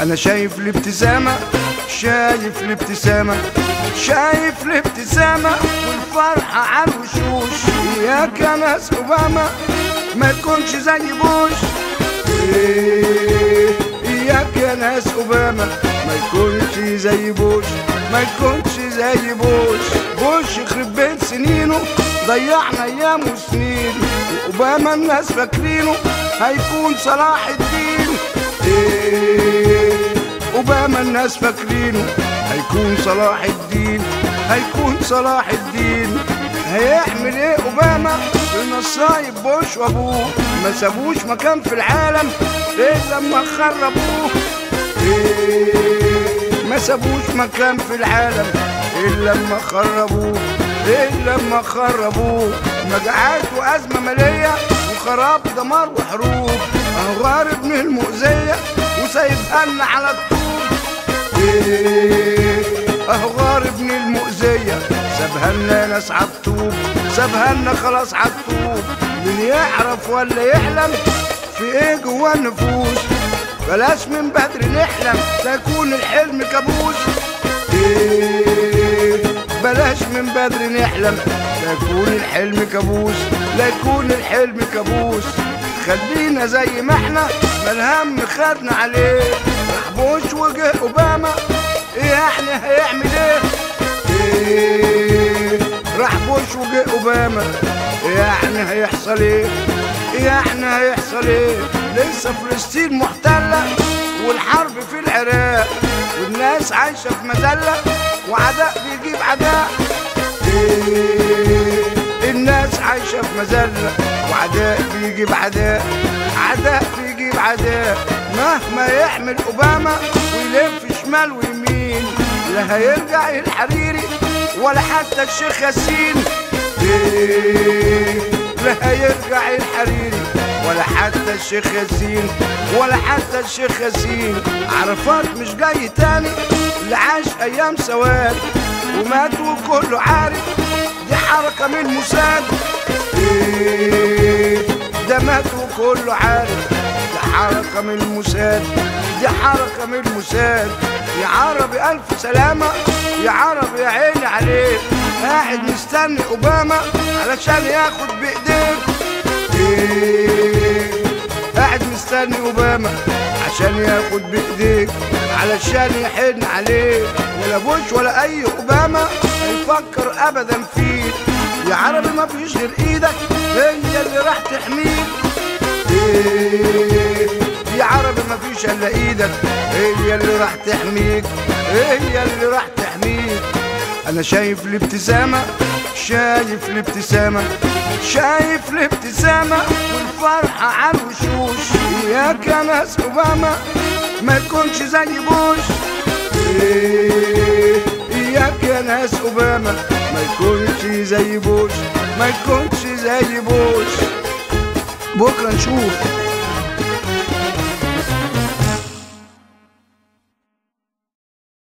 انا شايف الابتسامة شايف الابتسامة شايف الابتسامة والفرحة على الوشوش اياك يا ناس اوباما ما تكونش زي بوش إيه، اياك يا ناس اوباما ما يكونش زي بوش ما يكونش زي بوش بوش يخرب بيت سنينه ضيعنا ايام وسنين واوباما الناس فاكرينه هيكون صلاح الدين إيه اوباما الناس فاكرينه هيكون صلاح الدين هيكون صلاح الدين هيعمل ايه اوباما النصايب بوش وابوه ما سابوش مكان في العالم الا لما خربوه إيه ما سابوش مكان في العالم الا لما خربوه الا لما خربوه مجاعات وازمه ماليه وخراب دمار وحروب اهو غارب من المؤذيه وسايبها لنا على الطوب إيه اهو غارب من المؤذيه سابها لنا ناس عالطوب سابها لنا خلاص عالطوب من يعرف ولا يحلم في ايه جوا النفوس بلاش من بدري نحلم تكون الحلم كابوس إيه بلاش من بدري نحلم تكون الحلم كابوس لا يكون الحلم كابوس خلينا زي ما احنا ما الهم خدنا عليه محبوش وجه اوباما ايه احنا هيعمل ايه ايه راح بوش وجه اوباما ايه يعني هيحصل ايه ايه يعني هيحصل ايه لسه فلسطين محتلة والحرب في العراق والناس عايشة في مذلة وعداء بيجيب عداء إيه الناس عايشة في مذلة وعداء بيجيب عداء عداء بيجيب عداء مهما يعمل أوباما ويلف شمال ويمين لا هيرجع الحريري ولا حتى الشيخ ياسين إيه لا هيرجع الحريري ولا حتى الشيخ ياسين ولا حتى الشيخ ياسين عرفات مش جاي تاني اللي عاش ايام سواد ومات وكله عارف دي حركة من موساد إيه ده مات وكله عارف دي حركة من الموساد دي حركة من الموساد يا عربي ألف سلامة يا عربي يا عيني عليك قاعد مستني أوباما علشان ياخد بإيديك إيه قاعد مستني أوباما عشان ياخد بإيديك علشان يحن عليك ولا بوش ولا أي أوباما هيفكر أبدا فيك يا عربي ما فيش غير إيدك هي اللي راح تحميك إيه يا عربي ما فيش الا ايدك هي اللي راح تحميك هي اللي راح تحميك انا شايف الابتسامة شايف الابتسامة شايف الابتسامة والفرحة على الوشوش اياك يا ناس اوباما ما تكونش زي بوش إيه اياك يا ناس اوباما ما يكونش زي بوش ما يكونش زي بوش بكره نشوف